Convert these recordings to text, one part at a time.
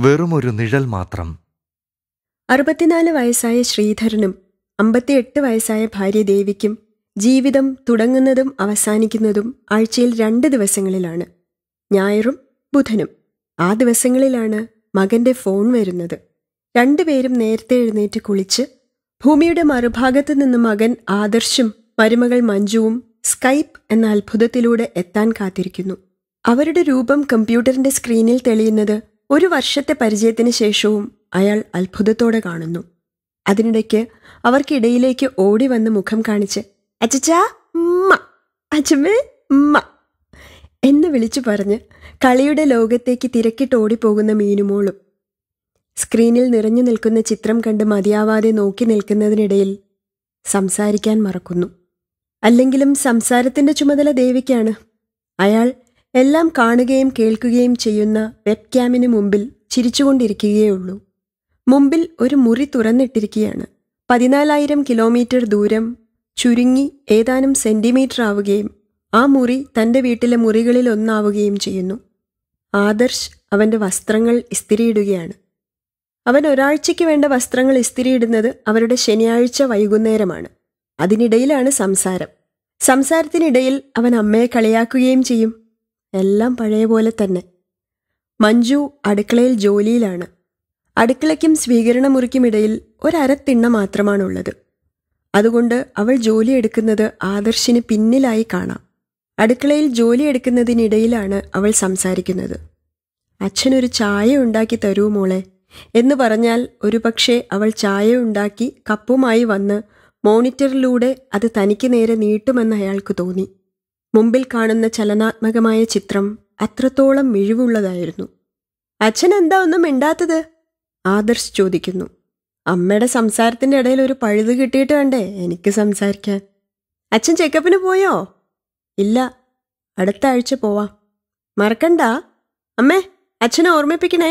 വെറുമൊരു നിഴൽ മാത്രം അറുപത്തിനാല് വയസ്സായ ശ്രീധരനും അമ്പത്തിയെട്ട് വയസ്സായ ഭാര്യ ദേവിക്കും ജീവിതം തുടങ്ങുന്നതും അവസാനിക്കുന്നതും ആഴ്ചയിൽ രണ്ട് ദിവസങ്ങളിലാണ് ഞായറും ബുധനും ആ ദിവസങ്ങളിലാണ് മകന്റെ ഫോൺ വരുന്നത് രണ്ടുപേരും നേരത്തെ എഴുന്നേറ്റ് കുളിച്ച് ഭൂമിയുടെ മറുഭാഗത്ത് നിന്ന് മകൻ ആദർശും മരുമകൾ മഞ്ജുവും സ്കൈപ്പ് എന്ന അത്ഭുതത്തിലൂടെ എത്താൻ കാത്തിരിക്കുന്നു അവരുടെ രൂപം കമ്പ്യൂട്ടറിന്റെ സ്ക്രീനിൽ തെളിയുന്നത് ഒരു വർഷത്തെ പരിചയത്തിന് ശേഷവും അയാൾ അത്ഭുതത്തോടെ കാണുന്നു അതിനിടയ്ക്ക് അവർക്കിടയിലേക്ക് ഓടി വന്ന് മുഖം കാണിച്ച് അച്ചച്ചാ ഉമ്മ അച്ഛമ്മേ ഉമ്മ എന്ന് വിളിച്ചു പറഞ്ഞ് കളിയുടെ ലോകത്തേക്ക് തിരക്കിട്ട് ഓടിപ്പോകുന്ന മീനുമോളും സ്ക്രീനിൽ നിറഞ്ഞു നിൽക്കുന്ന ചിത്രം കണ്ട് മതിയാവാതെ നോക്കി നിൽക്കുന്നതിനിടയിൽ സംസാരിക്കാൻ മറക്കുന്നു അല്ലെങ്കിലും സംസാരത്തിന്റെ ചുമതല ദേവിക്കാണ് അയാൾ എല്ലാം കാണുകയും കേൾക്കുകയും ചെയ്യുന്ന വെബ് ക്യാമിന് മുമ്പിൽ ചിരിച്ചുകൊണ്ടിരിക്കുകയുള്ളൂ മുമ്പിൽ ഒരു മുറി തുറന്നിട്ടിരിക്കുകയാണ് പതിനാലായിരം കിലോമീറ്റർ ദൂരം ചുരുങ്ങി ഏതാനും സെന്റിമീറ്റർ ആവുകയും ആ മുറി തന്റെ വീട്ടിലെ മുറികളിൽ ഒന്നാവുകയും ചെയ്യുന്നു ആദർശ് അവന്റെ വസ്ത്രങ്ങൾ ഇസ്തിരിയിടുകയാണ് അവൻ ഒരാഴ്ചയ്ക്ക് വേണ്ട വസ്ത്രങ്ങൾ ഇസ്തിരിയിടുന്നത് അവരുടെ ശനിയാഴ്ച വൈകുന്നേരമാണ് അതിനിടയിലാണ് സംസാരം സംസാരത്തിനിടയിൽ അവൻ അമ്മയെ കളിയാക്കുകയും ചെയ്യും എല്ലാം പഴയ പോലെ തന്നെ മഞ്ജു അടുക്കളയിൽ ജോലിയിലാണ് അടുക്കളയ്ക്കും സ്വീകരണ മുറിക്കുമിടയിൽ ഒരരത്തിണ്ണ മാത്രമാണുള്ളത് അതുകൊണ്ട് അവൾ ജോലിയെടുക്കുന്നത് ആദർശിന് പിന്നിലായി കാണാം അടുക്കളയിൽ ജോലിയെടുക്കുന്നതിനിടയിലാണ് അവൾ സംസാരിക്കുന്നത് അച്ഛനൊരു ചായ ഉണ്ടാക്കി തരൂ മോളെ എന്ന് പറഞ്ഞാൽ ഒരുപക്ഷെ അവൾ ചായ ഉണ്ടാക്കി കപ്പുമായി വന്ന് മോണിറ്ററിലൂടെ അത് തനിക്ക് നേരെ നീട്ടുമെന്ന് അയാൾക്ക് തോന്നി മുമ്പിൽ കാണുന്ന ചലനാത്മകമായ ചിത്രം അത്രത്തോളം മിഴിവുള്ളതായിരുന്നു അച്ഛൻ എന്താ ഒന്നും മിണ്ടാത്തത് ആദർശ് ചോദിക്കുന്നു അമ്മയുടെ സംസാരത്തിന്റെ ഇടയിൽ ഒരു പഴുത് കിട്ടിയിട്ട് വേണ്ടേ എനിക്ക് സംസാരിക്കാൻ അച്ഛൻ ചെക്കപ്പിന് പോയോ ഇല്ല അടുത്ത ആഴ്ച പോവാം മറക്കണ്ട അമ്മേ അച്ഛനെ ഓർമ്മിപ്പിക്കണേ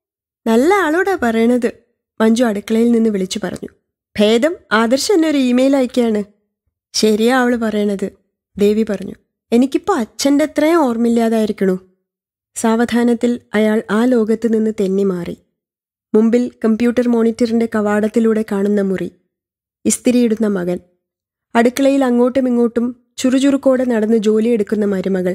നല്ല ആളോടാ പറയണത് മഞ്ജു അടുക്കളയിൽ നിന്ന് വിളിച്ചു പറഞ്ഞു ഭേദം ആദർശ് എന്നെ ഒരു ഇമെയിൽ അയക്കുകയാണ് ശരിയാ അവള് പറയണത് ദേവി പറഞ്ഞു എനിക്കിപ്പോൾ അച്ഛൻ്റെ അത്രയും ഓർമ്മയില്ലാതായിരിക്കണു സാവധാനത്തിൽ അയാൾ ആ ലോകത്ത് നിന്ന് തെന്നി മാറി മുമ്പിൽ കമ്പ്യൂട്ടർ മോണിറ്ററിന്റെ കവാടത്തിലൂടെ കാണുന്ന മുറി ഇസ്തിരിയിടുന്ന മകൻ അടുക്കളയിൽ അങ്ങോട്ടും ഇങ്ങോട്ടും ചുറുചുറുക്കോടെ നടന്ന് ജോലിയെടുക്കുന്ന മരുമകൾ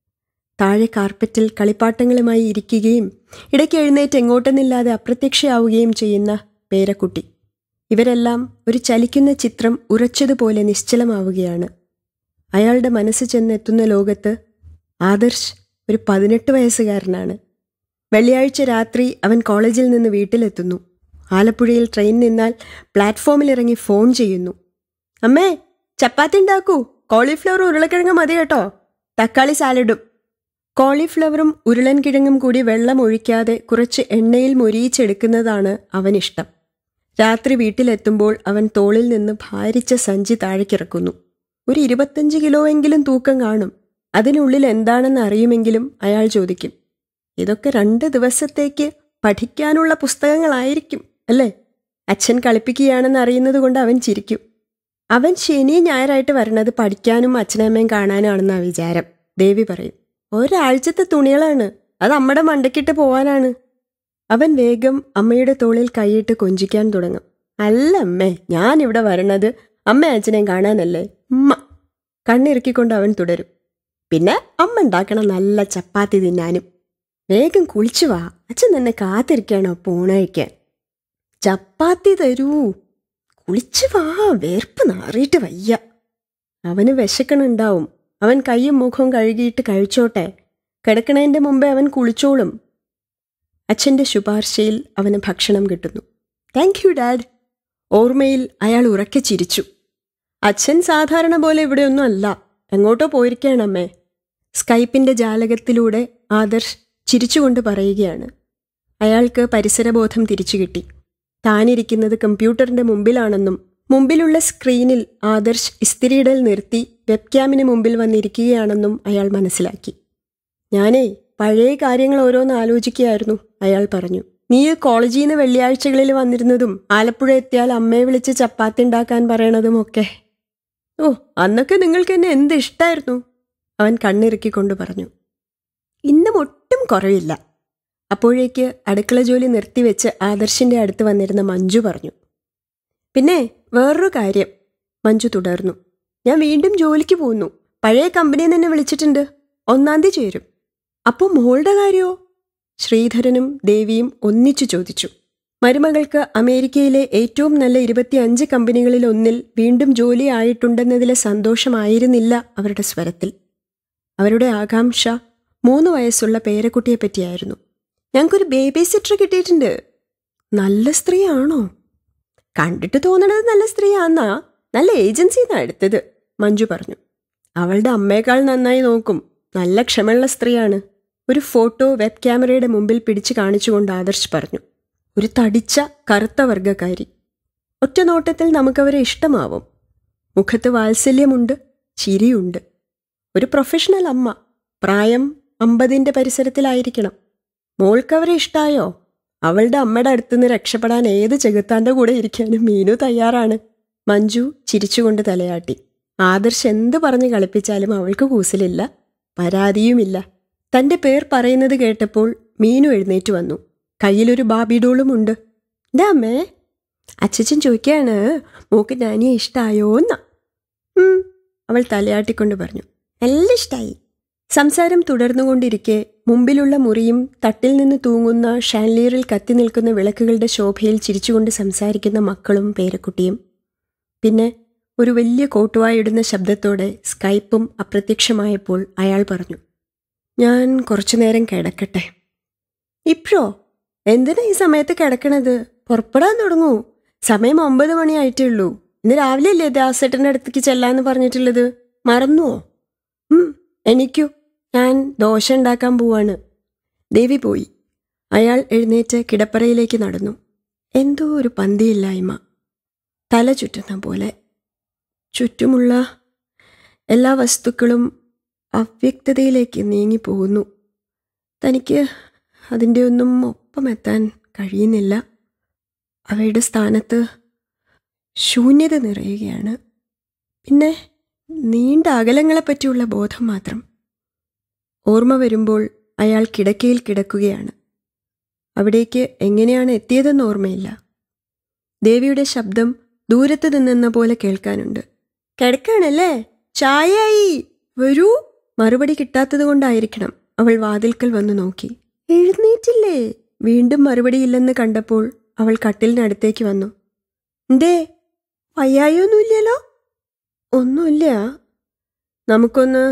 താഴെ കാർപ്പറ്റിൽ കളിപ്പാട്ടങ്ങളുമായി ഇരിക്കുകയും ഇടയ്ക്ക് എഴുന്നേറ്റ് എങ്ങോട്ടെന്നില്ലാതെ അപ്രത്യക്ഷയാവുകയും ചെയ്യുന്ന പേരക്കുട്ടി ഇവരെല്ലാം ഒരു ചലിക്കുന്ന ചിത്രം ഉറച്ചതുപോലെ നിശ്ചലമാവുകയാണ് അയാളുടെ മനസ്സ് ചെന്നെത്തുന്ന ലോകത്ത് ആദർശ് ഒരു പതിനെട്ട് വയസ്സുകാരനാണ് വെള്ളിയാഴ്ച രാത്രി അവൻ കോളേജിൽ നിന്ന് വീട്ടിലെത്തുന്നു ആലപ്പുഴയിൽ ട്രെയിൻ നിന്നാൽ പ്ലാറ്റ്ഫോമിൽ ഇറങ്ങി ഫോൺ ചെയ്യുന്നു അമ്മേ ചപ്പാത്തി ഉണ്ടാക്കൂ കോളിഫ്ലവർ ഉരുളക്കിഴങ്ങ് മതി കേട്ടോ തക്കാളി സാലഡും കോളിഫ്ലവറും ഉരുളൻ കിഴങ്ങും കൂടി വെള്ളം ഒഴിക്കാതെ കുറച്ച് എണ്ണയിൽ മൊരിയിച്ചെടുക്കുന്നതാണ് അവനിഷ്ടം രാത്രി വീട്ടിലെത്തുമ്പോൾ അവൻ തോളിൽ നിന്ന് ഭാരിച്ച സഞ്ചി താഴേക്കിറക്കുന്നു ഒരു ഇരുപത്തഞ്ച് കിലോയെങ്കിലും തൂക്കം കാണും അതിനുള്ളിൽ എന്താണെന്ന് അറിയുമെങ്കിലും അയാൾ ചോദിക്കും ഇതൊക്കെ രണ്ട് ദിവസത്തേക്ക് പഠിക്കാനുള്ള പുസ്തകങ്ങളായിരിക്കും അല്ലേ അച്ഛൻ കളിപ്പിക്കുകയാണെന്ന് അറിയുന്നത് കൊണ്ട് അവൻ ചിരിക്കും അവൻ ശനി ഞായറായിട്ട് വരണത് പഠിക്കാനും അച്ഛനമ്മയും കാണാനാണെന്നാ വിചാരം ദേവി പറയും ഒരാഴ്ചത്തെ തുണികളാണ് അത് അമ്മയുടെ മണ്ടക്കിട്ട് പോവാനാണ് അവൻ വേഗം അമ്മയുടെ തോളിൽ കൈയിട്ട് കൊഞ്ചിക്കാൻ തുടങ്ങും അല്ല അമ്മേ ഞാൻ ഇവിടെ വരണത് അമ്മ അച്ഛനെയും കാണാനല്ലേ ഉമ്മ കണ്ണിറുക്കിക്കൊണ്ട് അവൻ തുടരും പിന്നെ അമ്മ ഉണ്ടാക്കണ നല്ല ചപ്പാത്തി തിന്നാനും വേഗം കുളിച്ചു വാ അച്ഛൻ നിന്നെ കാത്തിരിക്കണോ പൂണഴിക്കാൻ ചപ്പാത്തി തരൂ കുളിച്ചു വാ വേർപ്പ് നാറിയിട്ട് വയ്യ അവന് വിശക്കണുണ്ടാവും അവൻ കൈയും മുഖവും കഴുകിയിട്ട് കഴിച്ചോട്ടെ കിടക്കണതിൻ്റെ മുമ്പേ അവൻ കുളിച്ചോളും അച്ഛൻ്റെ ശുപാർശയിൽ അവന് ഭക്ഷണം കിട്ടുന്നു താങ്ക് യു ഡാഡ് ഓർമ്മയിൽ അയാൾ ഉറക്കെ ചിരിച്ചു അച്ഛൻ സാധാരണ പോലെ ഇവിടെയൊന്നും അല്ല എങ്ങോട്ടോ പോയിരിക്കുകയാണമ്മേ സ്കൈപ്പിന്റെ ജാലകത്തിലൂടെ ആദർശ് ചിരിച്ചുകൊണ്ട് പറയുകയാണ് അയാൾക്ക് പരിസരബോധം തിരിച്ചു കിട്ടി താനിരിക്കുന്നത് കമ്പ്യൂട്ടറിന്റെ മുമ്പിലാണെന്നും മുമ്പിലുള്ള സ്ക്രീനിൽ ആദർശ് ഇസ്തിരിയിടൽ നിർത്തി വെബ്ക്യാമിന് മുമ്പിൽ വന്നിരിക്കുകയാണെന്നും അയാൾ മനസ്സിലാക്കി ഞാനേ പഴയ കാര്യങ്ങൾ ഓരോന്ന് ആലോചിക്കുകയായിരുന്നു അയാൾ പറഞ്ഞു നീ കോളേജിൽ നിന്ന് വെള്ളിയാഴ്ചകളിൽ വന്നിരുന്നതും ആലപ്പുഴ എത്തിയാൽ അമ്മയെ വിളിച്ച് ചപ്പാത്തി ഉണ്ടാക്കാൻ പറയണതും ഒക്കെ ഓ അന്നൊക്കെ നിങ്ങൾക്ക് എന്നെ എന്ത് ഇഷ്ടായിരുന്നു അവൻ കണ്ണിറുക്കിക്കൊണ്ട് പറഞ്ഞു ഇന്നും ഒട്ടും കുറവില്ല അപ്പോഴേക്ക് അടുക്കള ജോലി നിർത്തിവെച്ച് ആദർശിന്റെ അടുത്ത് വന്നിരുന്ന മഞ്ജു പറഞ്ഞു പിന്നെ വേറൊരു കാര്യം മഞ്ജു തുടർന്നു ഞാൻ വീണ്ടും ജോലിക്ക് പോകുന്നു പഴയ കമ്പനിയിൽ നിന്ന് എന്നെ വിളിച്ചിട്ടുണ്ട് ഒന്നാം തീയതി ചേരും അപ്പോൾ മോളുടെ കാര്യമോ ശ്രീധരനും ദേവിയും ഒന്നിച്ചു ചോദിച്ചു മരുമകൾക്ക് അമേരിക്കയിലെ ഏറ്റവും നല്ല ഇരുപത്തിയഞ്ച് കമ്പനികളിൽ ഒന്നിൽ വീണ്ടും ജോലി ആയിട്ടുണ്ടെന്നതിലെ സന്തോഷമായിരുന്നില്ല അവരുടെ സ്വരത്തിൽ അവരുടെ ആകാംക്ഷ മൂന്ന് വയസ്സുള്ള പേരക്കുട്ടിയെ പറ്റിയായിരുന്നു ഞങ്ങൾക്കൊരു ബേബി സിറ്റർ കിട്ടിയിട്ടുണ്ട് നല്ല സ്ത്രീയാണോ കണ്ടിട്ട് തോന്നണത് നല്ല സ്ത്രീയാന്നാ നല്ല ഏജൻസിന്നാ എടുത്തത് മഞ്ജു പറഞ്ഞു അവളുടെ അമ്മയേക്കാൾ നന്നായി നോക്കും നല്ല ക്ഷമയുള്ള സ്ത്രീയാണ് ഒരു ഫോട്ടോ വെബ് ക്യാമറയുടെ മുമ്പിൽ പിടിച്ചു കാണിച്ചുകൊണ്ട് ആദർശ് പറഞ്ഞു ഒരു തടിച്ച കറുത്ത വർഗക്കാരി ഒറ്റ നോട്ടത്തിൽ നമുക്കവരെ ഇഷ്ടമാവും മുഖത്ത് വാത്സല്യമുണ്ട് ചിരിയുണ്ട് ഒരു പ്രൊഫഷണൽ അമ്മ പ്രായം അമ്പതിൻ്റെ പരിസരത്തിലായിരിക്കണം മോൾക്കവരെ ഇഷ്ടായോ അവളുടെ അമ്മയുടെ അടുത്തുനിന്ന് രക്ഷപ്പെടാൻ ഏത് ചെകുത്താന്റെ കൂടെ ഇരിക്കാനും മീനു തയ്യാറാണ് മഞ്ജു ചിരിച്ചുകൊണ്ട് തലയാട്ടി ആദർശ് എന്ത് പറഞ്ഞ് കളിപ്പിച്ചാലും അവൾക്ക് കൂസലില്ല പരാതിയുമില്ല തന്റെ പേർ പറയുന്നത് കേട്ടപ്പോൾ മീനു എഴുന്നേറ്റ് വന്നു കയ്യിലൊരു ബാബിഡോളുമുണ്ട് എന്താ അമ്മേ അച്ഛച്ചൻ ചോദിക്കാണ് മോക്ക് നാനിയെ ഇഷ്ടായോന്നാ ഉം, അവൾ തലയാട്ടിക്കൊണ്ട് പറഞ്ഞു നല്ല ഇഷ്ടായി സംസാരം തുടർന്നുകൊണ്ടിരിക്കെ മുമ്പിലുള്ള മുറിയും തട്ടിൽ നിന്ന് തൂങ്ങുന്ന ഷാൻലിയറിൽ കത്തി നിൽക്കുന്ന വിളക്കുകളുടെ ശോഭയിൽ ചിരിച്ചുകൊണ്ട് സംസാരിക്കുന്ന മക്കളും പേരക്കുട്ടിയും പിന്നെ ഒരു വലിയ കോട്ടുവായിടുന്ന ശബ്ദത്തോടെ സ്കൈപ്പും അപ്രത്യക്ഷമായപ്പോൾ അയാൾ പറഞ്ഞു ഞാൻ കുറച്ചു നേരം കിടക്കട്ടെ ഇപ്രോ എന്തിനാ ഈ സമയത്ത് കിടക്കണത് പുറപ്പെടാൻ തുടങ്ങൂ സമയം ഒമ്പത് മണിയായിട്ടേ ഉള്ളൂ ഇന്ന് രാവിലെ അല്ലേ ദാസേട്ടൻ്റെ അടുത്തേക്ക് ചെല്ലാന്ന് പറഞ്ഞിട്ടുള്ളത് മറന്നുവോ ഉം എനിക്കു ഞാൻ ദോശ ഉണ്ടാക്കാൻ പോവാണ് ദേവി പോയി അയാൾ എഴുന്നേറ്റ് കിടപ്പറയിലേക്ക് നടന്നു എന്തോ ഒരു പന്തിയില്ലായ്മ തല ചുറ്റുന്ന പോലെ ചുറ്റുമുള്ള എല്ലാ വസ്തുക്കളും അവ്യക്തതയിലേക്ക് നീങ്ങിപ്പോകുന്നു തനിക്ക് അതിൻ്റെ ഒന്നും ഒപ്പമെത്താൻ കഴിയുന്നില്ല അവയുടെ സ്ഥാനത്ത് ശൂന്യത നിറയുകയാണ് പിന്നെ നീണ്ട അകലങ്ങളെപ്പറ്റിയുള്ള ബോധം മാത്രം ഓർമ്മ വരുമ്പോൾ അയാൾ കിടക്കയിൽ കിടക്കുകയാണ് അവിടേക്ക് എങ്ങനെയാണ് എത്തിയതെന്ന് ഓർമ്മയില്ല ദേവിയുടെ ശബ്ദം ദൂരത്ത് നിന്നെന്ന പോലെ കേൾക്കാനുണ്ട് കിടക്കാണല്ലേ ചായയായി വരൂ മറുപടി കിട്ടാത്തത് കൊണ്ടായിരിക്കണം അവൾ വാതിൽക്കൽ വന്നു നോക്കി എഴുന്നേറ്റില്ലേ വീണ്ടും മറുപടിയില്ലെന്ന് കണ്ടപ്പോൾ അവൾ കട്ടിലിനടുത്തേക്ക് വന്നു എന്തേ വയ്യായൊന്നുമില്ലല്ലോ ഒന്നുമില്ല നമുക്കൊന്ന്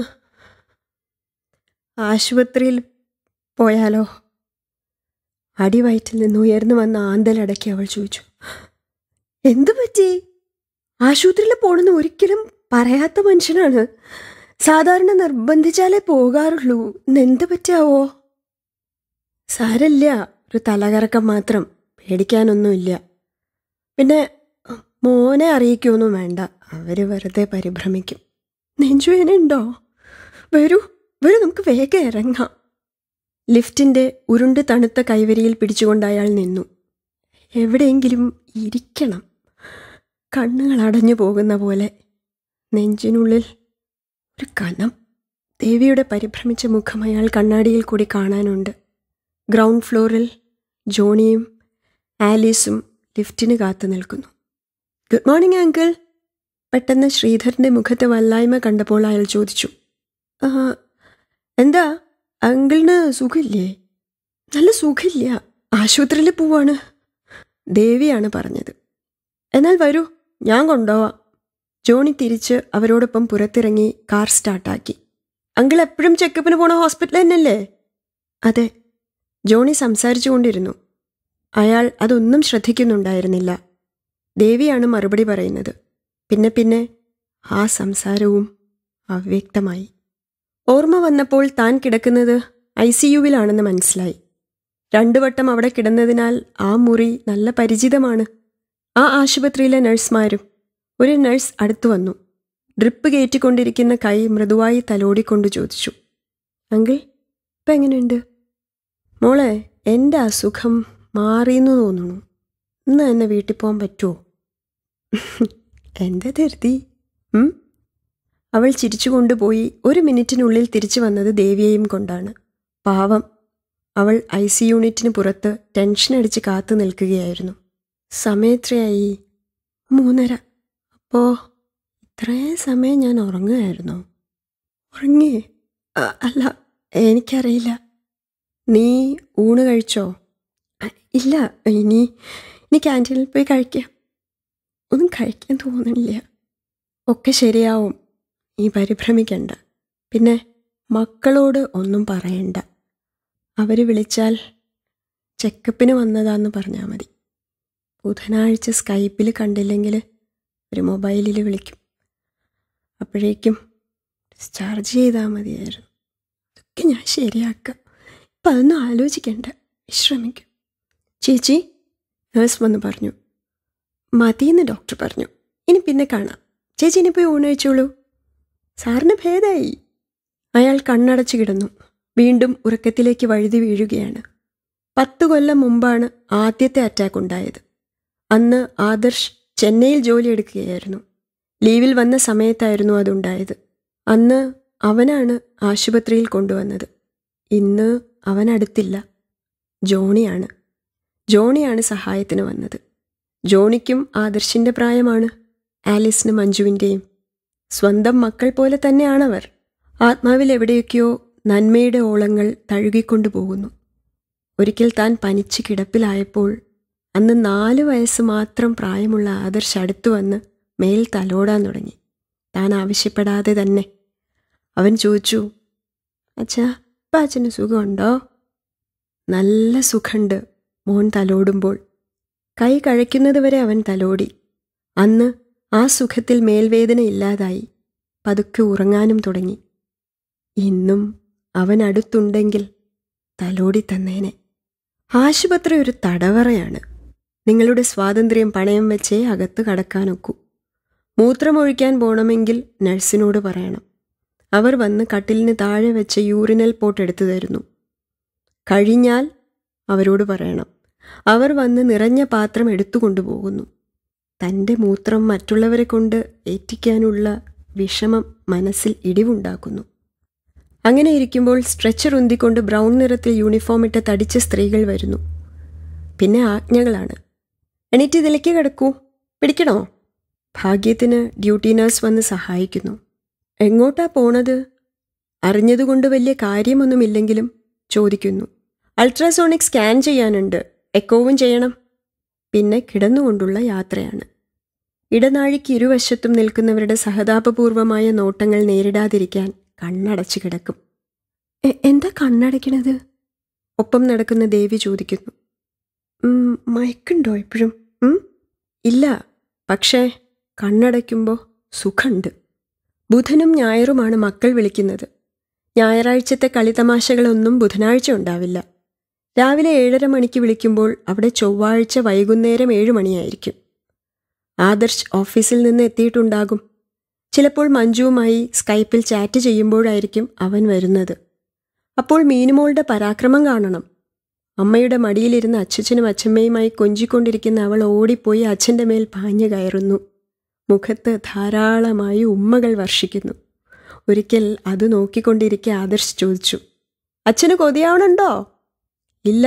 ആശുപത്രിയിൽ പോയാലോ അടിവയറ്റിൽ നിന്ന് ഉയർന്നു വന്ന ആന്തലടക്കി അവൾ ചോദിച്ചു എന്തു പറ്റി ആശുപത്രിയിൽ പോണെന്ന് ഒരിക്കലും പറയാത്ത മനുഷ്യനാണ് സാധാരണ നിർബന്ധിച്ചാലേ പോകാറുള്ളൂ ഇന്നെന്ത് പറ്റാവോ സാരല്ല ഒരു തലകറക്കം മാത്രം പേടിക്കാനൊന്നുമില്ല പിന്നെ മോനെ അറിയിക്കൊന്നും വേണ്ട അവര് വെറുതെ പരിഭ്രമിക്കും നെഞ്ചുവേനുണ്ടോ വരൂ വരൂ നമുക്ക് വേഗം ഇറങ്ങാം ലിഫ്റ്റിന്റെ ഉരുണ്ട് തണുത്ത കൈവരിയിൽ പിടിച്ചുകൊണ്ട് അയാൾ നിന്നു എവിടെയെങ്കിലും ഇരിക്കണം കണ്ണുകൾ അടഞ്ഞു പോകുന്ന പോലെ നെഞ്ചിനുള്ളിൽ ഒരു കനം ദേവിയുടെ പരിഭ്രമിച്ച മുഖം അയാൾ കണ്ണാടിയിൽ കൂടി കാണാനുണ്ട് ഗ്രൗണ്ട് ഫ്ലോറിൽ ജോണിയും ആലീസും ലിഫ്റ്റിന് കാത്തു നിൽക്കുന്നു ഗുഡ് മോർണിംഗ് അങ്കിൾ പെട്ടെന്ന് ശ്രീധരന്റെ മുഖത്തെ വല്ലായ്മ കണ്ടപ്പോൾ അയാൾ ചോദിച്ചു "ആ, എന്താ അങ്കിളിന് സുഖമില്ലേ നല്ല സുഖമില്ല ആശുപത്രിയിൽ പോവാണ് ദേവിയാണ് പറഞ്ഞത് എന്നാൽ വരൂ ഞാൻ കൊണ്ടുപോവാം ജോണി തിരിച്ച് അവരോടൊപ്പം പുറത്തിറങ്ങി കാർ സ്റ്റാർട്ടാക്കി അങ്കിൾ എപ്പോഴും ചെക്കപ്പിന് പോണ ഹോസ്പിറ്റൽ തന്നെയല്ലേ അതെ ജോണി സംസാരിച്ചുകൊണ്ടിരുന്നു അയാൾ അതൊന്നും ശ്രദ്ധിക്കുന്നുണ്ടായിരുന്നില്ല ദേവിയാണ് മറുപടി പറയുന്നത് പിന്നെ പിന്നെ ആ സംസാരവും അവ്യക്തമായി ഓർമ്മ വന്നപ്പോൾ താൻ കിടക്കുന്നത് ഐ സി യുവിലാണെന്ന് മനസ്സിലായി രണ്ടു വട്ടം അവിടെ കിടന്നതിനാൽ ആ മുറി നല്ല പരിചിതമാണ് ആ ആശുപത്രിയിലെ നഴ്സുമാരും ഒരു നഴ്സ് അടുത്തു വന്നു ഡ്രിപ്പ് കയറ്റിക്കൊണ്ടിരിക്കുന്ന കൈ മൃദുവായി തലോടിക്കൊണ്ട് ചോദിച്ചു അങ്കിൾ ഇപ്പം എങ്ങനെയുണ്ട് മോളെ എൻ്റെ അസുഖം മാറിയെന്ന് തോന്നുന്നു ഇന്ന് എന്നെ വീട്ടിൽ പോകാൻ പറ്റുമോ എന്താ ധൃതി ഉം? അവൾ ചിരിച്ചുകൊണ്ടുപോയി ഒരു മിനിറ്റിനുള്ളിൽ തിരിച്ചു വന്നത് ദേവിയെയും കൊണ്ടാണ് പാവം അവൾ ഐ സി യൂണിറ്റിന് പുറത്ത് ടെൻഷൻ അടിച്ച് കാത്തു നിൽക്കുകയായിരുന്നു സമയത്രയായി മൂന്നര അപ്പോ ഇത്രയും സമയം ഞാൻ ഉറങ്ങുമായിരുന്നോ ഉറങ്ങി അ- അല്ല എനിക്കറിയില്ല നീ ഊണ് കഴിച്ചോ അ- ഇല്ല ഇനി ഇനി ക്യാൻറ്റീനിൽ പോയി കഴിക്കാം ഒന്നും കഴിക്കാൻ തോന്നുന്നില്ല ഒക്കെ ശരിയാവും നീ പരിഭ്രമിക്കണ്ട പിന്നെ മക്കളോട് ഒന്നും പറയണ്ട അവർ വിളിച്ചാൽ ചെക്കപ്പിന് വന്നതാന്ന് പറഞ്ഞാൽ മതി ബുധനാഴ്ച സ്കൈപ്പിൽ കണ്ടില്ലെങ്കിൽ ഒരു മൊബൈലിൽ വിളിക്കും അപ്പോഴേക്കും ഡിസ്ചാർജ് ചെയ്താൽ മതിയായിരുന്നു അതൊക്കെ ഞാൻ ശരിയാക്കാം ഇപ്പം അതൊന്നും ആലോചിക്കണ്ട വിശ്രമിക്കും ചേച്ചി നേഴ്സ് വന്ന് പറഞ്ഞു മതിയെന്ന് ഡോക്ടർ പറഞ്ഞു ഇനി പിന്നെ കാണാം ചേച്ചി ഇനി പോയി ഊണ് കഴിച്ചോളൂ സാറിന് ഭേദമായി അയാൾ കണ്ണടച്ചു കിടന്നു വീണ്ടും ഉറക്കത്തിലേക്ക് വഴുതി വീഴുകയാണ് പത്തു കൊല്ലം മുമ്പാണ് ആദ്യത്തെ അറ്റാക്ക് ഉണ്ടായത് അന്ന് ആദർശ് ചെന്നൈയിൽ ജോലിയെടുക്കുകയായിരുന്നു ലീവിൽ വന്ന സമയത്തായിരുന്നു അതുണ്ടായത് അന്ന് അവനാണ് ആശുപത്രിയിൽ കൊണ്ടുവന്നത് ഇന്ന് അവൻ അടുത്തില്ല ജോണിയാണ് ജോണിയാണ് സഹായത്തിന് വന്നത് ജോണിക്കും ആദർശിന്റെ പ്രായമാണ് ആലിസിന് മഞ്ജുവിൻ്റെയും സ്വന്തം മക്കൾ പോലെ തന്നെയാണവർ ആത്മാവിൽ എവിടെയൊക്കെയോ നന്മയുടെ ഓളങ്ങൾ തഴുകിക്കൊണ്ടു പോകുന്നു ഒരിക്കൽ താൻ പനിച്ച് കിടപ്പിലായപ്പോൾ അന്ന് നാല് വയസ്സ് മാത്രം പ്രായമുള്ള ആദർശ് അടുത്തു വന്ന് മേൽ തലോടാൻ തുടങ്ങി താൻ ആവശ്യപ്പെടാതെ തന്നെ അവൻ ചോദിച്ചു അച്ഛാ ഇപ്പം അച്ഛന് സുഖമുണ്ടോ നല്ല സുഖമുണ്ട് മോൻ തലോടുമ്പോൾ കൈ കഴിക്കുന്നത് വരെ അവൻ തലോടി അന്ന് ആ സുഖത്തിൽ മേൽവേദന ഇല്ലാതായി പതുക്കെ ഉറങ്ങാനും തുടങ്ങി ഇന്നും അവൻ അടുത്തുണ്ടെങ്കിൽ തലോടി തന്നേനെ ആശുപത്രി ഒരു തടവറയാണ് നിങ്ങളുടെ സ്വാതന്ത്ര്യം പണയം വെച്ചേ അകത്ത് കടക്കാനൊക്കൂ മൂത്രമൊഴിക്കാൻ പോണമെങ്കിൽ നഴ്സിനോട് പറയണം അവർ വന്ന് കട്ടിലിന് താഴെ വെച്ച് യൂറിനൽ പോട്ട് എടുത്തു തരുന്നു കഴിഞ്ഞാൽ അവരോട് പറയണം അവർ വന്ന് നിറഞ്ഞ പാത്രം എടുത്തു കൊണ്ടുപോകുന്നു തൻ്റെ മൂത്രം മറ്റുള്ളവരെ കൊണ്ട് ഏറ്റിക്കാനുള്ള വിഷമം മനസ്സിൽ ഇടിവുണ്ടാക്കുന്നു അങ്ങനെ ഇരിക്കുമ്പോൾ സ്ട്രെച്ചർ ഉന്തിക്കൊണ്ട് ബ്രൗൺ നിറത്തിൽ യൂണിഫോം ഇട്ട തടിച്ച സ്ത്രീകൾ വരുന്നു പിന്നെ ആജ്ഞകളാണ് എണീറ്റ് ഇതിലേക്ക് കിടക്കൂ പിടിക്കണോ ഭാഗ്യത്തിന് ഡ്യൂട്ടി നഴ്സ് വന്ന് സഹായിക്കുന്നു എങ്ങോട്ടാ പോണത് അറിഞ്ഞതുകൊണ്ട് വലിയ കാര്യമൊന്നുമില്ലെങ്കിലും ചോദിക്കുന്നു അൾട്രാസോണിക് സ്കാൻ ചെയ്യാനുണ്ട് എക്കോവും ചെയ്യണം പിന്നെ കിടന്നുകൊണ്ടുള്ള യാത്രയാണ് ഇടനാഴിക്ക് ഇരുവശത്തും നിൽക്കുന്നവരുടെ സഹതാപപൂർവമായ നോട്ടങ്ങൾ നേരിടാതിരിക്കാൻ കണ്ണടച്ചു കിടക്കും "എ- എന്താ കണ്ണടയ്ക്കണത് ഒപ്പം നടക്കുന്ന ദേവി ചോദിക്കുന്നു "ഉം, മയക്കുണ്ടോ ഇപ്പോഴും ഉം? ഇല്ല പക്ഷേ കണ്ണടയ്ക്കുമ്പോൾ സുഖമുണ്ട് ബുധനും ഞായറുമാണ് മക്കൾ വിളിക്കുന്നത് ഞായറാഴ്ചത്തെ കളിതമാശകളൊന്നും ബുധനാഴ്ച ഉണ്ടാവില്ല രാവിലെ ഏഴര മണിക്ക് വിളിക്കുമ്പോൾ അവിടെ ചൊവ്വാഴ്ച വൈകുന്നേരം ഏഴ് മണിയായിരിക്കും ആദർശ് ഓഫീസിൽ നിന്ന് എത്തിയിട്ടുണ്ടാകും ചിലപ്പോൾ മഞ്ജുവുമായി സ്കൈപ്പിൽ ചാറ്റ് ചെയ്യുമ്പോഴായിരിക്കും അവൻ വരുന്നത് അപ്പോൾ മീനുമോളുടെ പരാക്രമം കാണണം അമ്മയുടെ മടിയിലിരുന്ന് അച്ഛച്ചനും അച്ഛമ്മയുമായി കൊഞ്ചിക്കൊണ്ടിരിക്കുന്ന അവൾ ഓടിപ്പോയി അച്ഛൻ്റെ മേൽ പാഞ്ഞു കയറുന്നു മുഖത്ത് ധാരാളമായി ഉമ്മകൾ വർഷിക്കുന്നു ഒരിക്കൽ അത് നോക്കിക്കൊണ്ടിരിക്കെ ആദർശ് ചോദിച്ചു അച്ഛന് കൊതിയാവണുണ്ടോ ഇല്ല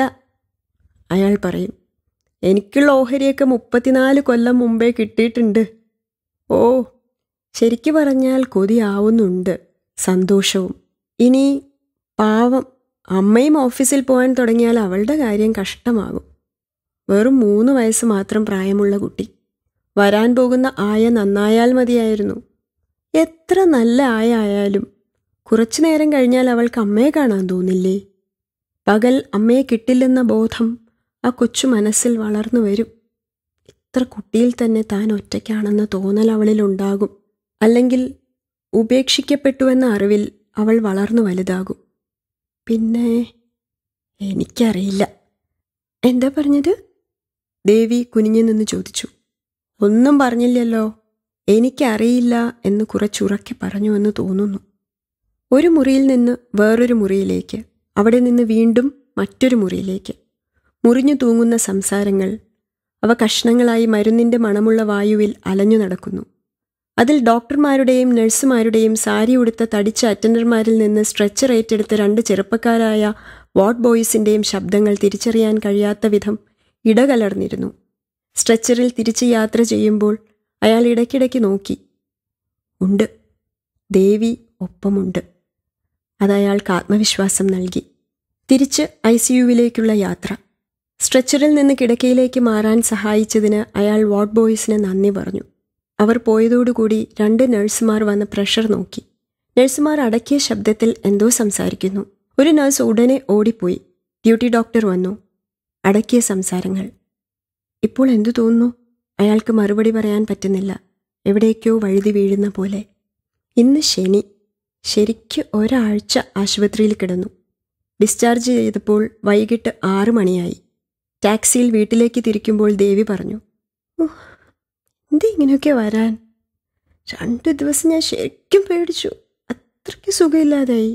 അയാൾ പറയും എനിക്കുള്ള ഓഹരിയൊക്കെ മുപ്പത്തിനാല് കൊല്ലം മുമ്പേ കിട്ടിയിട്ടുണ്ട് ഓ ശരിക്കു പറഞ്ഞാൽ കൊതിയാവുന്നുണ്ട് സന്തോഷവും ഇനി പാവം അമ്മയും ഓഫീസിൽ പോകാൻ തുടങ്ങിയാൽ അവളുടെ കാര്യം കഷ്ടമാകും വെറും മൂന്ന് വയസ്സ് മാത്രം പ്രായമുള്ള കുട്ടി വരാൻ പോകുന്ന ആയ നന്നായാൽ മതിയായിരുന്നു എത്ര നല്ല ആയ ആയാലും കുറച്ചു നേരം കഴിഞ്ഞാൽ അവൾക്ക് അമ്മയെ കാണാൻ തോന്നില്ലേ പകൽ അമ്മയെ കിട്ടില്ലെന്ന ബോധം ആ കൊച്ചു മനസ്സിൽ വളർന്നു വരും ഇത്ര കുട്ടിയിൽ തന്നെ താൻ ഒറ്റയ്ക്കാണെന്ന തോന്നൽ അവളിലുണ്ടാകും അല്ലെങ്കിൽ ഉപേക്ഷിക്കപ്പെട്ടുവെന്ന അറിവിൽ അവൾ വളർന്നു വലുതാകും പിന്നെ എനിക്കറിയില്ല എന്താ പറഞ്ഞത് ദേവി കുനിഞ്ഞു നിന്ന് ചോദിച്ചു ഒന്നും പറഞ്ഞില്ലല്ലോ എനിക്കറിയില്ല എന്ന് കുറച്ചുറക്കെ പറഞ്ഞുവെന്ന് തോന്നുന്നു ഒരു മുറിയിൽ നിന്ന് വേറൊരു മുറിയിലേക്ക് അവിടെ നിന്ന് വീണ്ടും മറ്റൊരു മുറിയിലേക്ക് മുറിഞ്ഞു തൂങ്ങുന്ന സംസാരങ്ങൾ അവ കഷ്ണങ്ങളായി മരുന്നിൻ്റെ മണമുള്ള വായുവിൽ അലഞ്ഞു നടക്കുന്നു അതിൽ ഡോക്ടർമാരുടെയും നഴ്സുമാരുടെയും സാരി ഉടുത്ത തടിച്ച അറ്റൻഡർമാരിൽ നിന്ന് സ്ട്രെച്ചർ ഏറ്റെടുത്ത രണ്ട് ചെറുപ്പക്കാരായ വാർഡ് ബോയ്സിൻ്റെയും ശബ്ദങ്ങൾ തിരിച്ചറിയാൻ കഴിയാത്ത വിധം ഇടകലർന്നിരുന്നു സ്ട്രെച്ചറിൽ തിരിച്ച് യാത്ര ചെയ്യുമ്പോൾ അയാൾ ഇടയ്ക്കിടയ്ക്ക് നോക്കി ഉണ്ട് ദേവി ഒപ്പമുണ്ട് അത് അയാൾക്ക് ആത്മവിശ്വാസം നൽകി തിരിച്ച് ഐ സി യുവിലേക്കുള്ള യാത്ര സ്ട്രെച്ചറിൽ നിന്ന് കിടക്കയിലേക്ക് മാറാൻ സഹായിച്ചതിന് അയാൾ വാർഡ് ബോയ്സിന് നന്ദി പറഞ്ഞു അവർ പോയതോടുകൂടി രണ്ട് നഴ്സുമാർ വന്ന് പ്രഷർ നോക്കി നഴ്സുമാർ അടക്കിയ ശബ്ദത്തിൽ എന്തോ സംസാരിക്കുന്നു ഒരു നഴ്സ് ഉടനെ ഓടിപ്പോയി ഡ്യൂട്ടി ഡോക്ടർ വന്നു അടക്കിയ സംസാരങ്ങൾ ഇപ്പോൾ എന്തു തോന്നുന്നു അയാൾക്ക് മറുപടി പറയാൻ പറ്റുന്നില്ല എവിടേക്കോ വഴുതി വീഴുന്ന പോലെ ഇന്ന് ശനി ശരിക്ക് ഒരാഴ്ച ആശുപത്രിയിൽ കിടന്നു ഡിസ്ചാർജ് ചെയ്തപ്പോൾ വൈകിട്ട് ആറ് മണിയായി ടാക്സിയിൽ വീട്ടിലേക്ക് തിരിക്കുമ്പോൾ ദേവി പറഞ്ഞു "ഉഹ്, എന്താ ഇങ്ങനെയൊക്കെ വരാൻ രണ്ട് ദിവസം ഞാൻ ശരിക്കും പേടിച്ചു അത്രയ്ക്ക് സുഖമില്ലാതായി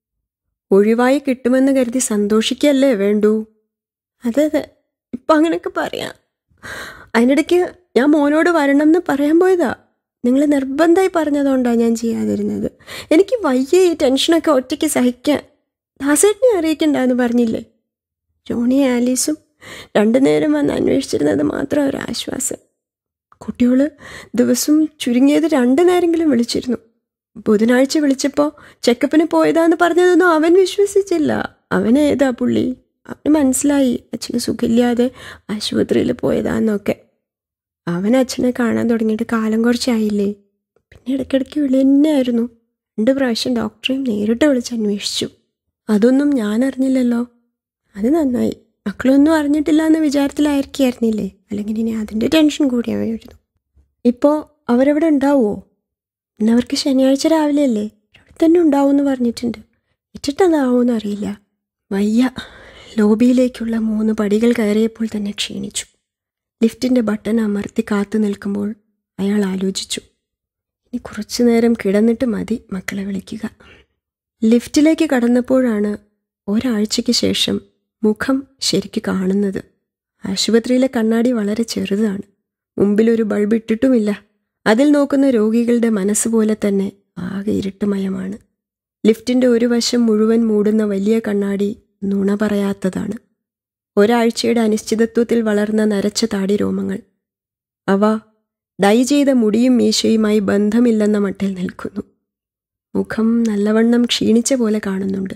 ഒഴിവായി കിട്ടുമെന്ന് കരുതി സന്തോഷിക്കല്ലേ വേണ്ടൂ അതെ അതെ ഇപ്പം അങ്ങനെയൊക്കെ പറയാം അതിനിടയ്ക്ക് ഞാൻ മോനോട് വരണം എന്ന് പറയാൻ പോയതാ നിങ്ങൾ നിർബന്ധമായി പറഞ്ഞതുകൊണ്ടാണ് ഞാൻ ചെയ്യാതിരുന്നത് എനിക്ക് വയ്യ ഈ ടെൻഷനൊക്കെ ഒറ്റയ്ക്ക് സഹിക്കാൻ ദാസേട്ടനെ അറിയിക്കണ്ടെന്ന് പറഞ്ഞില്ലേ ജോണി ആലീസും രണ്ടു നേരം വന്ന് അന്വേഷിച്ചിരുന്നത് മാത്രം ഒരു ആശ്വാസം കുട്ടികൾ ദിവസം ചുരുങ്ങിയത് രണ്ടു നേരമെങ്കിലും വിളിച്ചിരുന്നു ബുധനാഴ്ച വിളിച്ചപ്പോൾ ചെക്കപ്പിന് പോയതാന്ന് പറഞ്ഞതൊന്നും അവൻ വിശ്വസിച്ചില്ല അവനേതാ പുള്ളി അവന് മനസ്സിലായി അച്ഛന് സുഖമില്ലാതെ ആശുപത്രിയിൽ പോയതാന്നൊക്കെ അവൻ അച്ഛനെ കാണാൻ തുടങ്ങിയിട്ട് കാലം കുറച്ചായില്ലേ പിന്നെ ഇടയ്ക്കിടയ്ക്ക് വിളി തന്നെയായിരുന്നു രണ്ട് പ്രാവശ്യം ഡോക്ടറെയും നേരിട്ട് വിളിച്ച് അന്വേഷിച്ചു അതൊന്നും ഞാൻ അറിഞ്ഞില്ലല്ലോ അത് നന്നായി മക്കളൊന്നും അറിഞ്ഞിട്ടില്ല എന്ന വിചാരത്തിലായിരിക്കായിരുന്നില്ലേ അല്ലെങ്കിൽ ഇനി അതിൻ്റെ ടെൻഷൻ കൂടിയായിരുന്നു ഇപ്പോൾ അവരവിടെ ഉണ്ടാവുമോ ഇന്നവർക്ക് ശനിയാഴ്ച രാവിലെ അല്ലേ അവിടെ തന്നെ ഉണ്ടാവുമെന്ന് പറഞ്ഞിട്ടുണ്ട് ഇട്ടിട്ടതാവുമെന്ന് അറിയില്ല വയ്യ ലോബിയിലേക്കുള്ള മൂന്ന് പടികൾ കയറിയപ്പോൾ തന്നെ ക്ഷീണിച്ചു ലിഫ്റ്റിൻ്റെ ബട്ടൺ അമർത്തി കാത്തു നിൽക്കുമ്പോൾ അയാൾ ആലോചിച്ചു ഇനി കുറച്ചു നേരം കിടന്നിട്ട് മതി മക്കളെ വിളിക്കുക ലിഫ്റ്റിലേക്ക് കടന്നപ്പോഴാണ് ഒരാഴ്ചയ്ക്ക് ശേഷം മുഖം ശരിക്ക് കാണുന്നത് ആശുപത്രിയിലെ കണ്ണാടി വളരെ ചെറുതാണ് മുമ്പിലൊരു ബൾബ് ഇട്ടിട്ടുമില്ല അതിൽ നോക്കുന്ന രോഗികളുടെ മനസ്സ് പോലെ തന്നെ ആകെ ഇരുട്ടുമയമാണ് ലിഫ്റ്റിൻ്റെ ഒരു വശം മുഴുവൻ മൂടുന്ന വലിയ കണ്ണാടി നുണ പറയാത്തതാണ് ഒരാഴ്ചയുടെ അനിശ്ചിതത്വത്തിൽ വളർന്ന നരച്ച താടി രോമങ്ങൾ അവ ഡൈ ചെയ്ത മുടിയും മീശയുമായി ബന്ധമില്ലെന്ന മട്ടിൽ നിൽക്കുന്നു മുഖം നല്ലവണ്ണം ക്ഷീണിച്ച പോലെ കാണുന്നുണ്ട്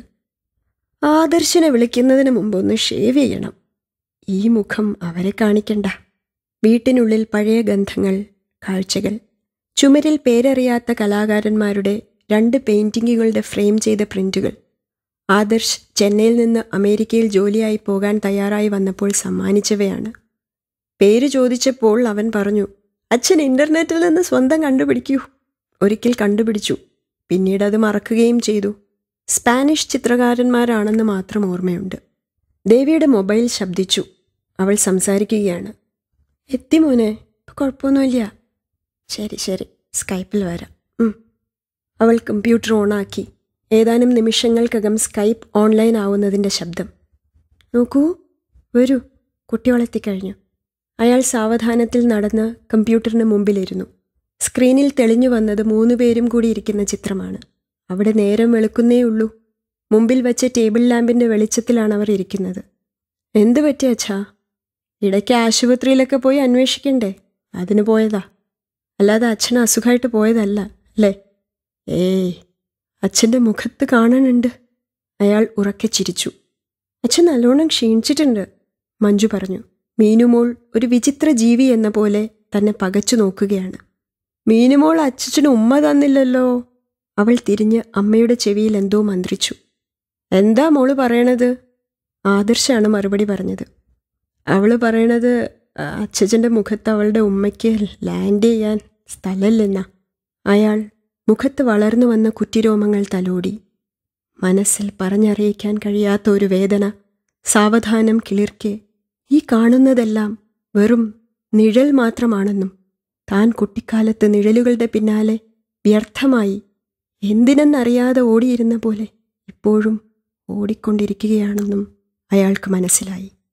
ആദർശിനെ വിളിക്കുന്നതിന് മുമ്പ് ഒന്ന് ഷേവ് ചെയ്യണം ഈ മുഖം അവരെ കാണിക്കണ്ട വീട്ടിനുള്ളിൽ പഴയ ഗന്ധങ്ങൾ കാഴ്ചകൾ ചുമരിൽ പേരറിയാത്ത കലാകാരന്മാരുടെ രണ്ട് പെയിൻറ്റിങ്ങുകളുടെ ഫ്രെയിം ചെയ്ത പ്രിന്റുകൾ ആദർശ് ചെന്നൈയിൽ നിന്ന് അമേരിക്കയിൽ ജോലിയായി പോകാൻ തയ്യാറായി വന്നപ്പോൾ സമ്മാനിച്ചവയാണ് പേര് ചോദിച്ചപ്പോൾ അവൻ പറഞ്ഞു അച്ഛൻ ഇന്റർനെറ്റിൽ നിന്ന് സ്വന്തം കണ്ടുപിടിക്കൂ ഒരിക്കൽ കണ്ടുപിടിച്ചു പിന്നീട് അത് മറക്കുകയും ചെയ്തു സ്പാനിഷ് ചിത്രകാരന്മാരാണെന്ന് മാത്രം ഓർമ്മയുണ്ട് ദേവിയുടെ മൊബൈൽ ശബ്ദിച്ചു അവൾ സംസാരിക്കുകയാണ് എത്തി മോനെ ഇപ്പം കുഴപ്പമൊന്നുമില്ല ശരി ശരി സ്കൈപ്പിൽ വരാം ഉം. അവൾ കമ്പ്യൂട്ടർ ഓണാക്കി ഏതാനും നിമിഷങ്ങൾക്കകം സ്കൈപ്പ് ഓൺലൈൻ ആവുന്നതിൻ്റെ ശബ്ദം നോക്കൂ വരൂ കുട്ടികളെത്തിക്കഴിഞ്ഞു അയാൾ സാവധാനത്തിൽ നടന്ന് കമ്പ്യൂട്ടറിന് മുമ്പിലിരുന്നു സ്ക്രീനിൽ തെളിഞ്ഞു വന്നത് മൂന്ന് പേരും കൂടി ഇരിക്കുന്ന ചിത്രമാണ് അവിടെ നേരം വെളുക്കുന്നേ ഉള്ളൂ മുമ്പിൽ വെച്ച ടേബിൾ ലാമ്പിൻ്റെ വെളിച്ചത്തിലാണ് അവർ ഇരിക്കുന്നത് എന്ത് പറ്റി അച്ഛാ ഇടയ്ക്ക് ആശുപത്രിയിലൊക്കെ പോയി അന്വേഷിക്കണ്ടേ അതിന് പോയതാ അല്ലാതെ അച്ഛൻ അസുഖമായിട്ട് പോയതല്ല അല്ലേ ഏയ് അച്ഛൻ്റെ മുഖത്ത് കാണാനുണ്ട് അയാൾ ഉറക്കെ ചിരിച്ചു അച്ഛൻ നല്ലോണം ക്ഷീണിച്ചിട്ടുണ്ട് മഞ്ജു പറഞ്ഞു മീനുമോൾ ഒരു വിചിത്ര ജീവി എന്ന പോലെ തന്നെ പകച്ചു നോക്കുകയാണ് മീനുമോൾ അച്ഛന് ഉമ്മ തന്നില്ലല്ലോ അവൾ തിരിഞ്ഞ് അമ്മയുടെ ചെവിയിൽ എന്തോ മന്ത്രിച്ചു എന്താ മോള് പറയണത് ആദർശാണ് മറുപടി പറഞ്ഞത് അവള് പറയണത് അച്ഛൻ്റെ മുഖത്ത് അവളുടെ ഉമ്മയ്ക്ക് ലാൻഡ് ചെയ്യാൻ സ്ഥലമില്ലെന്നാ അയാൾ മുഖത്ത് വളർന്നു വന്ന കുറ്റിരോമങ്ങൾ തലോടി മനസ്സിൽ പറഞ്ഞറിയിക്കാൻ കഴിയാത്ത ഒരു വേദന സാവധാനം കിളിർക്കെ ഈ കാണുന്നതെല്ലാം വെറും നിഴൽ മാത്രമാണെന്നും താൻ കുട്ടിക്കാലത്ത് നിഴലുകളുടെ പിന്നാലെ വ്യർത്ഥമായി എന്തിനെന്നറിയാതെ ഓടിയിരുന്ന പോലെ ഇപ്പോഴും ഓടിക്കൊണ്ടിരിക്കുകയാണെന്നും അയാൾക്ക് മനസ്സിലായി